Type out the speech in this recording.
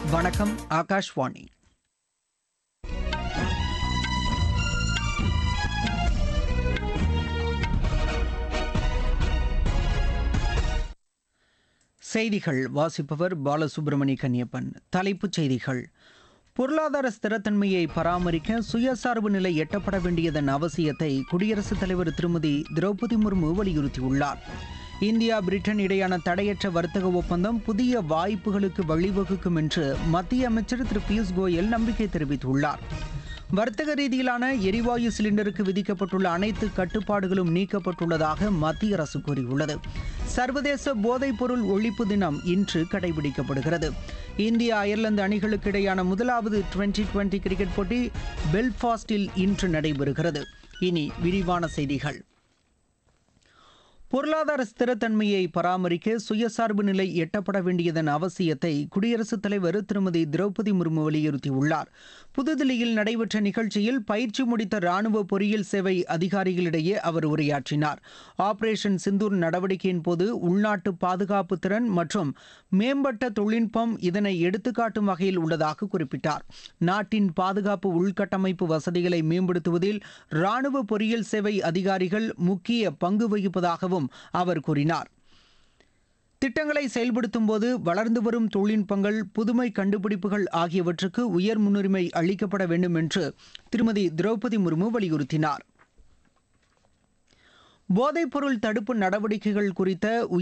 வணக்கம் ஆகாஷ்வாணி செய்திகள் வாசிப்பவர் பாலசுப்ரமணி கன்னியப்பன் தலைப்புச் செய்திகள் பொருளாதார ஸ்திரத்தன்மையை பராமரிக்க சுயசார்பு நிலை எட்டப்பட வேண்டியதன் அவசியத்தை குடியரசுத் தலைவர் திருமதி திரௌபதி முர்மு வலியுறுத்தியுள்ளார் இந்தியா பிரிட்டன் இடையான தடையற்ற வர்த்தக ஒப்பந்தம் புதிய வாய்ப்புகளுக்கு வழிவகுக்கும் என்று மத்திய அமைச்சர் திரு பியூஷ் கோயல் நம்பிக்கை தெரிவித்துள்ளார் வர்த்தக ரீதியிலான எரிவாயு சிலிண்டருக்கு விதிக்கப்பட்டுள்ள அனைத்து கட்டுப்பாடுகளும் நீக்கப்பட்டுள்ளதாக மத்திய அரசு கூறியுள்ளது சர்வதேச போதைப்பொருள் ஒழிப்பு தினம் இன்று கடைபிடிக்கப்படுகிறது இந்திய அயர்லாந்து அணிகளுக்கு இடையான முதலாவது டுவெண்டி டுவெண்டி கிரிக்கெட் போட்டி பெல்ஃபாஸ்டில் இன்று நடைபெறுகிறது இனி விரிவான செய்திகள் பொருளாதார ஸ்திரத்தன்மையை பராமரிக்க சுயசார்பு நிலை எட்டப்பட வேண்டியதன் அவசியத்தை குடியரசுத் தலைவர் திருமதி திரௌபதி முர்மு வலியுறுத்தியுள்ளார் புதுதில்லியில் நடைபெற்ற நிகழ்ச்சியில் பயிற்சி முடித்த ராணுவ பொறியியல் சேவை அதிகாரிகளிடையே அவர் உரையாற்றினார் ஆபரேஷன் சிந்தூர் நடவடிக்கையின் போது உள்நாட்டு பாதுகாப்பு திறன் மற்றும் மேம்பட்ட தொழில்நுட்பம் இதனை எடுத்துக்காட்டும் வகையில் உள்ளதாக குறிப்பிட்டார் நாட்டின் பாதுகாப்பு உள்கட்டமைப்பு வசதிகளை மேம்படுத்துவதில் ராணுவ பொறியியல் சேவை அதிகாரிகள் முக்கிய பங்கு வகிப்பதாகவும் அவர் கூறினார் திட்டங்களை செயல்படுத்தும் போது வளர்ந்து வரும் தொழில்நுட்பங்கள் புதுமை கண்டுபிடிப்புகள் ஆகியவற்றுக்கு உயர் முன்னுரிமை அளிக்கப்பட வேண்டும் என்று திருமதி திரௌபதி முர்மு வலியுறுத்தினார் போதைப்பொருள் தடுப்பு நடவடிக்கைகள் குறித்த